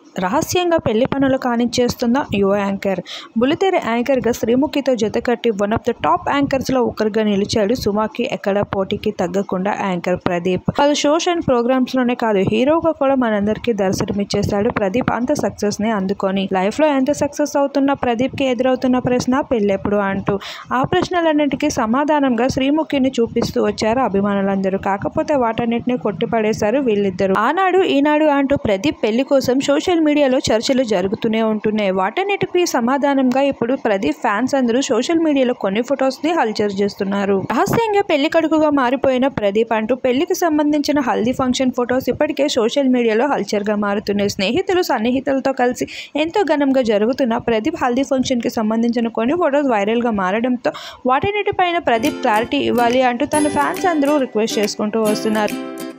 రహస్యంగా పెళ్లి పనులు కానిచ్చేస్తున్న యువ యాంకర్ బుల్లితెర యాంకర్గా శ్రీముఖితో జతకట్టి వన్ ఆఫ్ ద టాప్ యాంకర్స్లో ఒకరిగా నిలిచాడు సుమాకి ఎక్కడ పోటీకి తగ్గకుండా యాంకర్ ప్రదీప్ పలు షోస్ అండ్ ప్రోగ్రామ్స్లోనే కాదు హీరోగా కూడా మనందరికీ దర్శనమిచ్చేశాడు ప్రదీప్ అంత సక్సెస్ని అందుకొని లైఫ్లో ఎంత సక్సెస్ అవుతున్న ప్రదీప్కి ఎదురవుతున్న ప్రశ్న పెళ్ళెప్పుడు అంటూ ఆ ప్రశ్నలన్నింటికీ సమాధానంగా శ్రీముఖిని చూపిస్తూ వచ్చారు అభిమానులందరూ కాకపోతే వాటన్నిటిని కొట్టిపడేశారు వీళ్ళిద్దరు ఆనాడు ఈనాడు అంటూ ప్రదీప్ పెళ్లి కోసం సోషల్ మీడియాలో చర్చలు జరుగుతూనే ఉంటున్నాయి వాటన్నిటికీ సమాధానంగా ఇప్పుడు ప్రదీప్ ఫ్యాన్స్ అందరూ సోషల్ మీడియాలో కొన్ని ఫొటోస్ ని హల్చల్ చేస్తున్నారు రహస్యంగా పెళ్లి కడుకుగా మారిపోయిన ప్రదీప్ అంటూ పెళ్లికి సంబంధించిన హల్దీ ఫంక్షన్ ఫొటోస్ ఇప్పటికే సోషల్ మీడియాలో హల్చర్ గా మారుతున్నాయి స్నేహితులు సన్నిహితులతో కలిసి ఎంతో ఘనంగా జరుగుతున్న ప్రదీప్ హల్దీ ఫంక్షన్ కి సంబంధించిన కొన్ని ఫొటోస్ వైరల్ గా మారడంతో వాటన్నిటిపైన ప్రదీప్ క్లారిటీ ఇవ్వాలి అంటూ తన ఫ్యాన్స్ అందరూ రిక్వెస్ట్ చేసుకుంటూ వస్తున్నారు